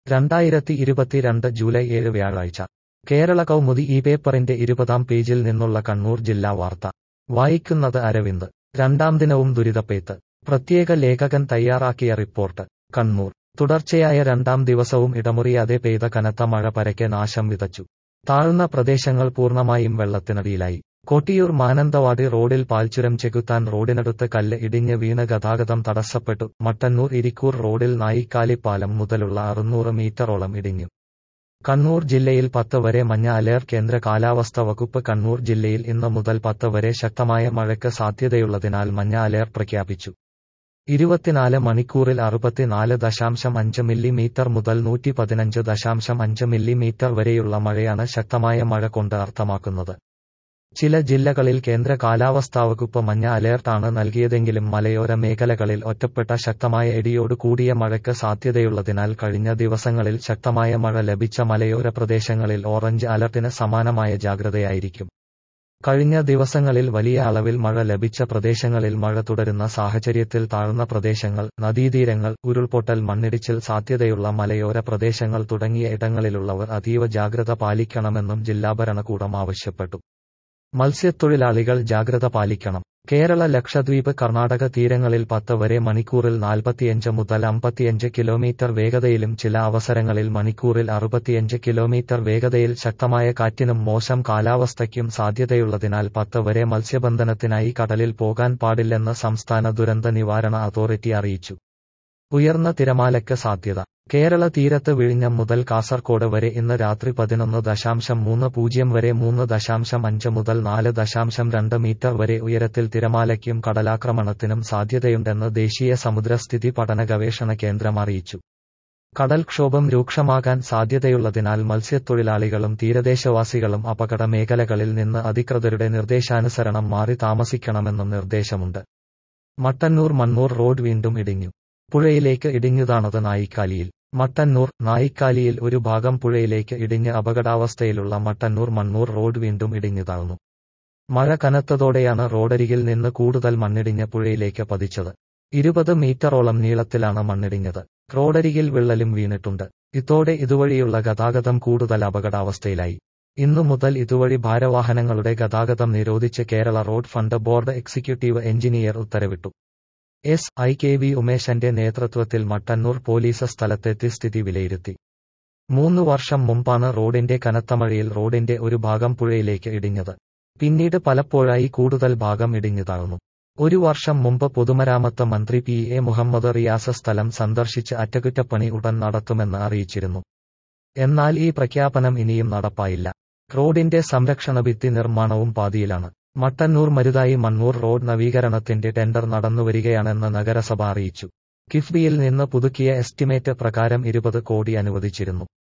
രണ്ടായിരത്തി ഇരുപത്തിരണ്ട് ജൂലൈ ഏഴ് വ്യാഴാഴ്ച കേരള കൗമുദി ഈ പേപ്പറിന്റെ ഇരുപതാം പേജിൽ നിന്നുള്ള കണ്ണൂർ ജില്ലാ വാർത്ത വായിക്കുന്നത് അരവിന്ദ് രണ്ടാം ദിനവും ദുരിതപ്പേത്ത് പ്രത്യേക ലേഖകൻ തയ്യാറാക്കിയ റിപ്പോർട്ട് കണ്ണൂർ തുടർച്ചയായ രണ്ടാം ദിവസവും ഇടമുറിയാതെ പെയ്ത കനത്ത മഴ പരക്കെ നാശം വിതച്ചു താഴ്ന്ന പ്രദേശങ്ങൾ പൂർണ്ണമായും വെള്ളത്തിനടിയിലായി കൊട്ടിയൂർ മാനന്തവാടി റോഡിൽ പാൽച്ചുരം ചെകുത്താൻ റോഡിനടുത്ത് കല്ല് ഇടിഞ്ഞ് വീണ് ഗതാഗതം തടസ്സപ്പെട്ടു മട്ടന്നൂർ ഇരിക്കൂർ റോഡിൽ നായിക്കാലി പാലം മുതലുള്ള അറുന്നൂറ് മീറ്ററോളം ഇടിഞ്ഞു കണ്ണൂർ ജില്ലയിൽ പത്ത് വരെ മഞ്ഞ അലേർട്ട് കേന്ദ്ര കാലാവസ്ഥ വകുപ്പ് കണ്ണൂർ ജില്ലയിൽ ഇന്ന് മുതൽ പത്ത് വരെ ശക്തമായ മഴയ്ക്ക് സാധ്യതയുള്ളതിനാൽ മഞ്ഞ അലേർട്ട് പ്രഖ്യാപിച്ചു ഇരുപത്തിനാല് മണിക്കൂറിൽ അറുപത്തിനാല് ദശാംശം അഞ്ച് മില്ലിമീറ്റർ മുതൽ നൂറ്റി പതിനഞ്ച് ദശാംശം അഞ്ച് മില്ലിമീറ്റർ വരെയുള്ള മഴയാണ് ശക്തമായ മഴ കൊണ്ട് അർത്ഥമാക്കുന്നത് ചില ജില്ലകളിൽ കേന്ദ്ര കാലാവസ്ഥാ വകുപ്പ് മഞ്ഞ അലേർട്ടാണ് നൽകിയതെങ്കിലും മലയോര മേഖലകളിൽ ഒറ്റപ്പെട്ട ശക്തമായ ഇടിയോട് കൂടിയ മഴയ്ക്ക് സാധ്യതയുള്ളതിനാൽ കഴിഞ്ഞ ദിവസങ്ങളിൽ ശക്തമായ മഴ ലഭിച്ച മലയോര പ്രദേശങ്ങളിൽ ഓറഞ്ച് അലർട്ടിന് സമാനമായ ജാഗ്രതയായിരിക്കും കഴിഞ്ഞ ദിവസങ്ങളിൽ വലിയ അളവിൽ മഴ ലഭിച്ച പ്രദേശങ്ങളിൽ മഴ തുടരുന്ന സാഹചര്യത്തിൽ താഴ്ന്ന പ്രദേശങ്ങൾ നദീതീരങ്ങൾ ഉരുൾപൊട്ടൽ മണ്ണിടിച്ചിൽ സാധ്യതയുള്ള മലയോര പ്രദേശങ്ങൾ തുടങ്ങിയ ഇടങ്ങളിലുള്ളവർ അതീവ ജാഗ്രത പാലിക്കണമെന്നും ജില്ലാ ഭരണകൂടം ആവശ്യപ്പെട്ടു മത്സ്യത്തൊഴിലാളികൾ ജാഗ്രത പാലിക്കണം കേരള ലക്ഷദ്വീപ് കർണാടക തീരങ്ങളിൽ പത്ത് വരെ മണിക്കൂറിൽ നാൽപ്പത്തിയഞ്ച് മുതൽ അമ്പത്തിയഞ്ച് കിലോമീറ്റർ വേഗതയിലും ചില അവസരങ്ങളിൽ മണിക്കൂറിൽ അറുപത്തിയഞ്ച് കിലോമീറ്റർ വേഗതയിൽ ശക്തമായ കാറ്റിനും മോശം കാലാവസ്ഥയ്ക്കും സാധ്യതയുള്ളതിനാൽ പത്ത് വരെ മത്സ്യബന്ധനത്തിനായി കടലിൽ പോകാൻ പാടില്ലെന്ന് സംസ്ഥാന ദുരന്ത നിവാരണ അതോറിറ്റി അറിയിച്ചു ഉയർന്ന തിരമാലയ്ക്ക് സാധ്യത കേരള തീരത്ത് വിഴിഞ്ഞം മുതൽ കാസർകോട് വരെ ഇന്ന് രാത്രി പതിനൊന്ന് ദശാംശം മൂന്ന് പൂജ്യം വരെ മൂന്ന് ദശാംശം അഞ്ച് മുതൽ നാല് ദശാംശം രണ്ട് മീറ്റർ വരെ ഉയരത്തിൽ തിരമാലയ്ക്കും കടലാക്രമണത്തിനും സാധ്യതയുണ്ടെന്ന് ദേശീയ സമുദ്രസ്ഥിതി പഠന ഗവേഷണ കേന്ദ്രം അറിയിച്ചു കടൽക്ഷോഭം രൂക്ഷമാകാൻ സാധ്യതയുള്ളതിനാൽ മത്സ്യത്തൊഴിലാളികളും തീരദേശവാസികളും അപകട മേഖലകളിൽ നിന്ന് അധികൃതരുടെ നിർദ്ദേശാനുസരണം മാറി താമസിക്കണമെന്നും നിർദ്ദേശമുണ്ട് മട്ടന്നൂർ മണ്ണൂർ റോഡ് വീണ്ടും ഇടിഞ്ഞു പുഴയിലേക്ക് ഇടിഞ്ഞുതാണത് നായിക്കാലിയിൽ മട്ടന്നൂർ നായിക്കാലിയിൽ ഒരു ഭാഗം പുഴയിലേക്ക് ഇടിഞ്ഞ് അപകടാവസ്ഥയിലുള്ള മട്ടന്നൂർ മണ്ണൂർ റോഡ് വീണ്ടും ഇടിഞ്ഞു താഴ്ന്നു മഴ കനത്തതോടെയാണ് റോഡരികിൽ നിന്ന് കൂടുതൽ മണ്ണിടിഞ്ഞ് പുഴയിലേക്ക് പതിച്ചത് ഇരുപത് മീറ്ററോളം നീളത്തിലാണ് മണ്ണിടിഞ്ഞത് റോഡരികിൽ വിള്ളലും വീണിട്ടുണ്ട് ഇതോടെ ഇതുവഴിയുള്ള ഗതാഗതം കൂടുതൽ അപകടാവസ്ഥയിലായി ഇന്നു മുതൽ ഇതുവഴി ഭാരവാഹനങ്ങളുടെ ഗതാഗതം നിരോധിച്ച് Kerala road fund board executive engineer ഉത്തരവിട്ടു എസ് ഐ കെ വി ഉമേശന്റെ നേതൃത്വത്തിൽ മട്ടന്നൂർ പോലീസ് സ്ഥലത്തെത്തി സ്ഥിതി വിലയിരുത്തി മൂന്ന് വർഷം മുമ്പാണ് റോഡിന്റെ കനത്ത മഴയിൽ റോഡിന്റെ ഒരു ഭാഗം പുഴയിലേക്ക് ഇടിഞ്ഞത് പിന്നീട് പലപ്പോഴായി കൂടുതൽ ഭാഗം ഇടിഞ്ഞു താഴ്ന്നു ഒരു വർഷം മുമ്പ് പൊതുമരാമത്ത് മന്ത്രി പി എ മുഹമ്മദ് റിയാസ് സ്ഥലം സന്ദർശിച്ച് അറ്റകുറ്റപ്പണി ഉടൻ നടത്തുമെന്ന് അറിയിച്ചിരുന്നു എന്നാൽ ഈ പ്രഖ്യാപനം ഇനിയും നടപ്പായില്ല റോഡിന്റെ സംരക്ഷണ ഭിത്തി നിർമ്മാണവും പാതിയിലാണ് മട്ടന്നൂർ മരുതായി മണ്ണൂർ റോഡ് നവീകരണത്തിന്റെ ടെൻഡർ നടന്നുവരികയാണെന്ന് നഗരസഭ അറിയിച്ചു കിഫ്ബിയിൽ നിന്ന് പുതുക്കിയ എസ്റ്റിമേറ്റ് പ്രകാരം ഇരുപത് കോടി അനുവദിച്ചിരുന്നു